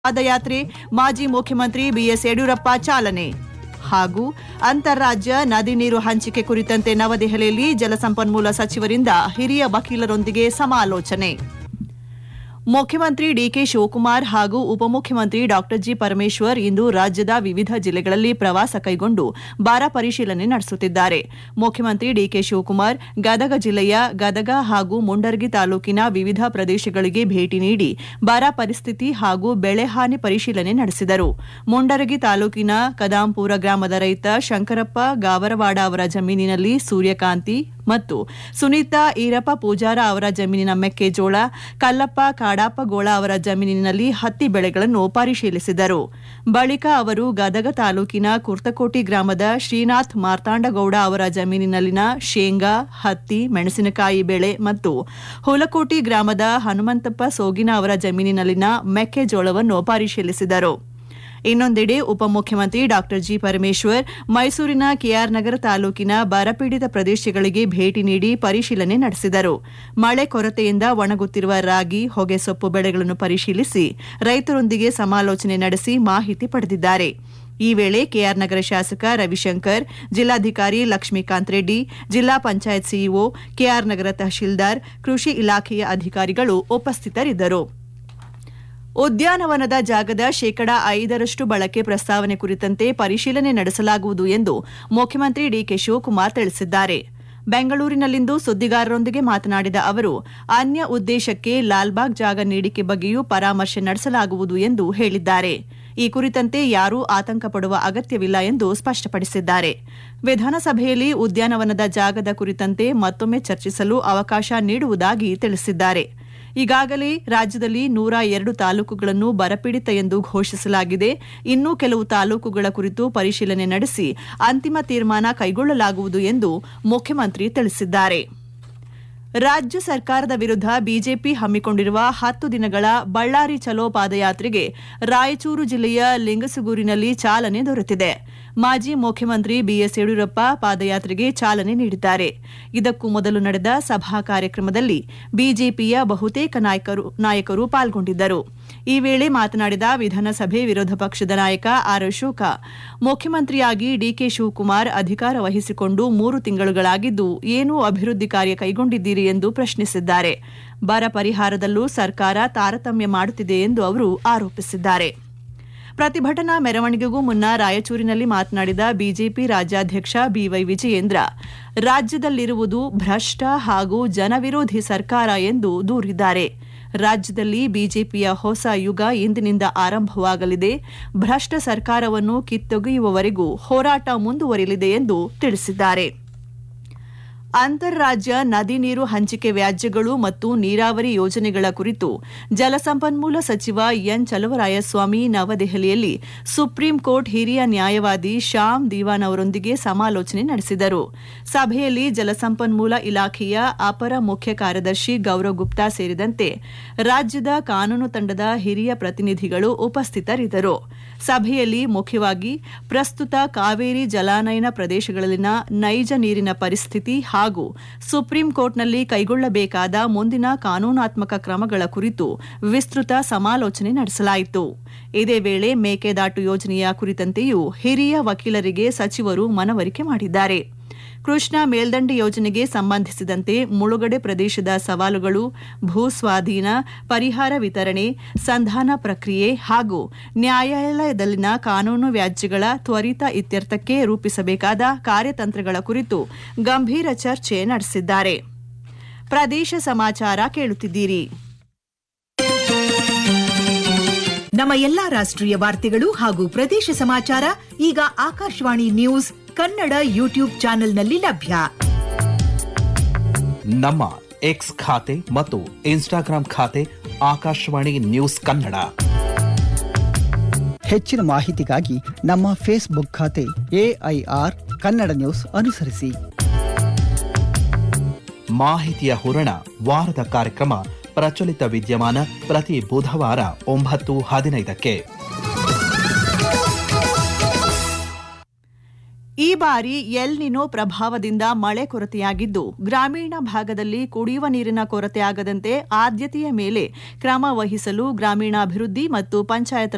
ಪಾದಯಾತ್ರೆ ಮಾಜಿ ಮುಖ್ಯಮಂತ್ರಿ ಬಿಎಸ್ ಯಡಿಯೂರಪ್ಪ ಚಾಲನೆ ಹಾಗೂ ಅಂತಾರಾಜ್ಯ ನದಿ ನೀರು ಹಂಚಿಕೆ ಕುರಿತಂತೆ ನವದೆಹಲಿಯಲ್ಲಿ ಜಲಸಂಪನ್ಮೂಲ ಸಚಿವರಿಂದ ಹಿರಿಯ ವಕೀಲರೊಂದಿಗೆ ಸಮಾಲೋಚನೆ ಮುಖ್ಯಮಂತ್ರಿ ಡಿಕೆ ಶಿವಕುಮಾರ್ ಹಾಗೂ ಉಪಮುಖ್ಯಮಂತ್ರಿ ಡಾ ಜಿ ಪರಮೇಶ್ವರ್ ಇಂದು ರಾಜ್ಯದ ವಿವಿಧ ಜಿಲ್ಲೆಗಳಲ್ಲಿ ಪ್ರವಾಸ ಕೈಗೊಂಡು ಬರ ಪರಿಶೀಲನೆ ನಡೆಸುತ್ತಿದ್ದಾರೆ ಮುಖ್ಯಮಂತ್ರಿ ಡಿಕೆ ಶಿವಕುಮಾರ್ ಗದಗ ಜಿಲ್ಲೆಯ ಗದಗ ಹಾಗೂ ಮುಂಡರ್ಗಿ ತಾಲೂಕಿನ ವಿವಿಧ ಪ್ರದೇಶಗಳಿಗೆ ಭೇಟಿ ನೀಡಿ ಬರ ಪರಿಸ್ಥಿತಿ ಹಾಗೂ ಬೆಳೆ ಹಾನಿ ಪರಿಶೀಲನೆ ನಡೆಸಿದರು ಮುಂಡರಗಿ ತಾಲೂಕಿನ ಕದಾಂಪುರ ಗ್ರಾಮದ ರೈತ ಶಂಕರಪ್ಪ ಗಾವರವಾಡ ಅವರ ಜಮೀನಿನಲ್ಲಿ ಸೂರ್ಯಕಾಂತಿ ಮತ್ತು ಸುನೀತಾ ಈರಪ್ಪ ಪೂಜಾರ ಅವರ ಜಮೀನಿನ ಮೆಕ್ಕೆಜೋಳ ಕಲ್ಲಪ್ಪ ಕಾಡಾಪಗೋಳ ಅವರ ಜಮೀನಿನಲ್ಲಿ ಹತ್ತಿ ಬೆಳೆಗಳನ್ನು ಪರಿಶೀಲಿಸಿದರು ಬಳಿಕ ಅವರು ಗದಗ ತಾಲೂಕಿನ ಕುರ್ತಕೋಟಿ ಗ್ರಾಮದ ಶ್ರೀನಾಥ್ ಮಾರ್ತಾಂಡಗೌಡ ಅವರ ಜಮೀನಿನಲ್ಲಿನ ಶೇಂಗಾ ಹತ್ತಿ ಮೆಣಸಿನಕಾಯಿ ಬೆಳೆ ಮತ್ತು ಹುಲಕೋಟಿ ಗ್ರಾಮದ ಹನುಮಂತಪ್ಪ ಸೋಗಿನ ಅವರ ಜಮೀನಿನಲ್ಲಿನ ಮೆಕ್ಕೆಜೋಳವನ್ನು ಪರಿಶೀಲಿಸಿದರು ಇನ್ನೊಂದೆಡೆ ಉಪಮುಖ್ಯಮಂತ್ರಿ ಡಾ ಜಿ ಪರಮೇಶ್ವರ್ ಮೈಸೂರಿನ ಕೆಆರ್ ನಗರ ತಾಲೂಕಿನ ಬರಪೀಡಿತ ಪ್ರದೇಶಗಳಿಗೆ ಭೇಟಿ ನೀಡಿ ಪರಿಶೀಲನೆ ನಡೆಸಿದರು ಮಳೆ ಕೊರತೆಯಿಂದ ಒಣಗುತ್ತಿರುವ ರಾಗಿ ಹೊಗೆಸೊಪ್ಪು ಬೆಳೆಗಳನ್ನು ಪರಿಶೀಲಿಸಿ ರೈತರೊಂದಿಗೆ ಸಮಾಲೋಚನೆ ನಡೆಸಿ ಮಾಹಿತಿ ಪಡೆದಿದ್ದಾರೆ ಈ ವೇಳೆ ಕೆಆರ್ ನಗರ ಶಾಸಕ ರವಿಶಂಕರ್ ಜಿಲ್ಲಾಧಿಕಾರಿ ಲಕ್ಷ್ಮೀಕಾಂತ್ ರೆಡ್ಡಿ ಜಿಲ್ಲಾ ಪಂಚಾಯತ್ ಸಿಇಒ ಕೆಆರ್ ನಗರ ತಹಶೀಲ್ದಾರ್ ಕೃಷಿ ಇಲಾಖೆಯ ಅಧಿಕಾರಿಗಳು ಉಪಸ್ಥಿತರಿದ್ದರು ಉದ್ಯಾನವನದ ಜಾಗದ ಶೇಕಡಾ ಐದರಷ್ಟು ಬಳಕೆ ಪ್ರಸ್ತಾವನೆ ಕುರಿತಂತೆ ಪರಿಶೀಲನೆ ನಡೆಸಲಾಗುವುದು ಎಂದು ಮುಖ್ಯಮಂತ್ರಿ ಡಿಕೆ ಶಿವಕುಮಾರ್ ತಿಳಿಸಿದ್ದಾರೆ ಬೆಂಗಳೂರಿನಲ್ಲಿಂದು ಸುದ್ದಿಗಾರರೊಂದಿಗೆ ಮಾತನಾಡಿದ ಅವರು ಅನ್ಯ ಉದ್ದೇಶಕ್ಕೆ ಲಾಲ್ಬಾಗ್ ಜಾಗ ನೀಡಿಕೆ ಬಗ್ಗೆಯೂ ಪರಾಮರ್ಶೆ ನಡೆಸಲಾಗುವುದು ಎಂದು ಹೇಳಿದ್ದಾರೆ ಈ ಕುರಿತಂತೆ ಯಾರೂ ಆತಂಕ ಪಡುವ ಅಗತ್ಯವಿಲ್ಲ ಎಂದು ಸ್ಪಷ್ಟಪಡಿಸಿದ್ದಾರೆ ವಿಧಾನಸಭೆಯಲ್ಲಿ ಉದ್ಯಾನವನದ ಜಾಗದ ಕುರಿತಂತೆ ಮತ್ತೊಮ್ಮೆ ಚರ್ಚಿಸಲು ಅವಕಾಶ ನೀಡುವುದಾಗಿ ತಿಳಿಸಿದ್ದಾರೆ ಈಗಾಗಲೇ ರಾಜ್ಯದಲ್ಲಿ ನೂರ ಎರಡು ತಾಲೂಕುಗಳನ್ನು ಬರಪೀಡಿತ ಎಂದು ಘೋಷಿಸಲಾಗಿದೆ ಇನ್ನೂ ಕೆಲವು ತಾಲೂಕುಗಳ ಕುರಿತು ಪರಿಶೀಲನೆ ನಡೆಸಿ ಅಂತಿಮ ತೀರ್ಮಾನ ಕೈಗೊಳ್ಳಲಾಗುವುದು ಎಂದು ಮುಖ್ಯಮಂತ್ರಿ ತಿಳಿಸಿದ್ದಾರೆ ರಾಜ್ಯ ಸರ್ಕಾರದ ವಿರುದ್ಧ ಬಿಜೆಪಿ ಹಮ್ಮಿಕೊಂಡಿರುವ ಹತ್ತು ದಿನಗಳ ಬಳ್ಳಾರಿ ಚಲೋ ಪಾದಯಾತ್ರೆಗೆ ರಾಯಚೂರು ಜಿಲ್ಲೆಯ ಲಿಂಗಸುಗೂರಿನಲ್ಲಿ ಚಾಲನೆ ದೊರೆತಿದೆ ಮಾಜಿ ಮುಖ್ಯಮಂತ್ರಿ ಬಿಎಸ್ ಯಡಿಯೂರಪ್ಪ ಪಾದಯಾತ್ರೆಗೆ ಚಾಲನೆ ನೀಡಿದ್ದಾರೆ ಇದಕ್ಕೂ ಮೊದಲು ನಡೆದ ಸಭಾ ಕಾರ್ಯಕ್ರಮದಲ್ಲಿ ಬಿಜೆಪಿಯ ಬಹುತೇಕ ನಾಯಕರು ನಾಯಕರು ಪಾಲ್ಗೊಂಡಿದ್ದರು ಈ ವೇಳೆ ಮಾತನಾಡಿದ ವಿಧಾನಸಭೆ ವಿರೋಧ ಪಕ್ಷದ ನಾಯಕ ಆರ್ ಅಶೋಕ ಮುಖ್ಯಮಂತ್ರಿಯಾಗಿ ಡಿಕೆ ಶಿವಕುಮಾರ್ ಅಧಿಕಾರ ವಹಿಸಿಕೊಂಡು ಮೂರು ತಿಂಗಳುಗಳಾಗಿದ್ದು ಏನೂ ಅಭಿವೃದ್ಧಿ ಕಾರ್ಯ ಕೈಗೊಂಡಿದ್ದೀರಿ ಎಂದು ಪ್ರಶ್ನಿಸಿದ್ದಾರೆ ಬರ ಪರಿಹಾರದಲ್ಲೂ ಸರ್ಕಾರ ತಾರತಮ್ಯ ಮಾಡುತ್ತಿದೆ ಎಂದು ಅವರು ಆರೋಪಿಸಿದ್ದಾರೆ ಪ್ರತಿಭಟನಾ ಮೆರವಣಿಗೆಗೂ ಮುನ್ನ ರಾಯಚೂರಿನಲ್ಲಿ ಮಾತನಾಡಿದ ಬಿಜೆಪಿ ರಾಜ್ಯಾಧ್ಯಕ್ಷ ಬಿವೈ ವಿಜಯೇಂದ್ರ ರಾಜ್ಯದಲ್ಲಿರುವುದು ಭ್ರಷ್ಟ ಹಾಗೂ ಜನವಿರೋಧಿ ಸರ್ಕಾರ ಎಂದು ದೂರಿದ್ದಾರೆ ರಾಜ್ಯದಲ್ಲಿ ಬಿಜೆಪಿಯ ಹೊಸ ಯುಗ ಇಂದಿನಿಂದ ಆರಂಭವಾಗಲಿದೆ ಭ್ರಷ್ಟ ಸರ್ಕಾರವನ್ನು ಕಿತ್ತೊಗೆಯುವವರೆಗೂ ಹೋರಾಟ ಮುಂದುವರಿಯಲಿದೆ ಎಂದು ತಿಳಿಸಿದ್ದಾರೆ ಅಂತಾರಾಜ್ಯ ನದಿ ನೀರು ಹಂಚಿಕೆ ವ್ಯಾಜ್ಯಗಳು ಮತ್ತು ನೀರಾವರಿ ಯೋಜನೆಗಳ ಕುರಿತು ಜಲಸಂಪನ್ಮೂಲ ಸಚಿವ ಎನ್ ಚಲವರಾಯಸ್ವಾಮಿ ನವದೆಹಲಿಯಲ್ಲಿ ಸುಪ್ರೀಂ ಕೋರ್ಟ್ ಹಿರಿಯ ನ್ಯಾಯವಾದಿ ಶ್ಯಾಮ್ ದಿವಾನ್ ಅವರೊಂದಿಗೆ ಸಮಾಲೋಚನೆ ನಡೆಸಿದರು ಸಭೆಯಲ್ಲಿ ಜಲಸಂಪನ್ಮೂಲ ಇಲಾಖೆಯ ಅಪರ ಮುಖ್ಯ ಕಾರ್ಯದರ್ಶಿ ಗೌರವ್ ಗುಪ್ತಾ ಸೇರಿದಂತೆ ರಾಜ್ಯದ ಕಾನೂನು ತಂಡದ ಹಿರಿಯ ಪ್ರತಿನಿಧಿಗಳು ಉಪಸ್ಥಿತರಿದ್ದರು ಸಭೆಯಲ್ಲಿ ಮುಖ್ಯವಾಗಿ ಪ್ರಸ್ತುತ ಕಾವೇರಿ ಜಲಾನಯನ ಪ್ರದೇಶಗಳಲ್ಲಿನ ನೈಜ ನೀರಿನ ಪರಿಸ್ಥಿತಿ ಹಾಗೂ ಸುಪ್ರೀಂ ಕೋರ್ಟ್ನಲ್ಲಿ ಕೈಗೊಳ್ಳಬೇಕಾದ ಮುಂದಿನ ಕಾನೂನಾತ್ಮಕ ಕ್ರಮಗಳ ಕುರಿತು ವಿಸ್ತೃತ ಸಮಾಲೋಚನೆ ನಡೆಸಲಾಯಿತು ಇದೇ ವೇಳೆ ಮೇಕೆದಾಟು ಯೋಜನೆಯ ಕುರಿತಂತೆಯೂ ಹಿರಿಯ ವಕೀಲರಿಗೆ ಸಚಿವರು ಮನವರಿಕೆ ಮಾಡಿದ್ದಾರೆ ಕೃಷ್ಣಾ ಮೇಲ್ದಂಡೆ ಯೋಜನೆಗೆ ಸಂಬಂಧಿಸಿದಂತೆ ಮುಳುಗಡೆ ಪ್ರದೇಶದ ಸವಾಲುಗಳು ಭೂ ಸ್ವಾಧೀನ ಪರಿಹಾರ ವಿತರಣೆ ಸಂಧಾನ ಪ್ರಕ್ರಿಯೆ ಹಾಗೂ ನ್ಯಾಯಾಲಯದಲ್ಲಿನ ಕಾನೂನು ವ್ಯಾಜ್ಯಗಳ ತ್ವರಿತ ಇತ್ಯರ್ಥಕ್ಕೆ ರೂಪಿಸಬೇಕಾದ ಕಾರ್ಯತಂತ್ರಗಳ ಕುರಿತು ಗಂಭೀರ ಚರ್ಚೆ ನಡೆಸಿದ್ದಾರೆ ಪ್ರದೇಶ ಸಮಾಚಾರ ಕೇಳುತ್ತಿದ್ದೀರಿ ನಮ್ಮ ಎಲ್ಲಾ ರಾಷ್ಟ್ರೀಯ ವಾರ್ತೆಗಳು ಹಾಗೂ ಪ್ರದೇಶ ಸಮಾಚಾರ ಈಗ ಆಕಾಶವಾಣಿ ನ್ಯೂಸ್ ಕನ್ನಡ ಯೂಟ್ಯೂಬ್ ಚಾನೆಲ್ನಲ್ಲಿ ಲಭ್ಯ ನಮ್ಮ ಎಕ್ಸ್ ಖಾತೆ ಮತ್ತು ಇನ್ಸ್ಟಾಗ್ರಾಂ ಖಾತೆ ಆಕಾಶವಾಣಿ ನ್ಯೂಸ್ ಕನ್ನಡ ಹೆಚ್ಚಿನ ಮಾಹಿತಿಗಾಗಿ ನಮ್ಮ ಫೇಸ್ಬುಕ್ ಖಾತೆ ಎಐಆರ್ ಕನ್ನಡ ನ್ಯೂಸ್ ಅನುಸರಿಸಿ ಮಾಹಿತಿಯ ಹೂರಣ ವಾರದ ಕಾರ್ಯಕ್ರಮ ಪ್ರಚಲಿತ ವಿದ್ಯಮಾನ ಪ್ರತಿ ಬುಧವಾರ ಒಂಬತ್ತು ಹದಿನೈದಕ್ಕೆ ಈ ಬಾರಿ ಎಲ್ ನಿನೋ ಪ್ರಭಾವದಿಂದ ಮಳೆ ಕೊರತೆಯಾಗಿದ್ದು ಗ್ರಾಮೀಣ ಭಾಗದಲ್ಲಿ ಕುಡಿಯುವ ನೀರಿನ ಕೊರತೆ ಆಗದಂತೆ ಆದ್ಯತೆಯ ಮೇಲೆ ಕ್ರಮ ವಹಿಸಲು ಗ್ರಾಮೀಣಾಭಿವೃದ್ಧಿ ಮತ್ತು ಪಂಚಾಯತ್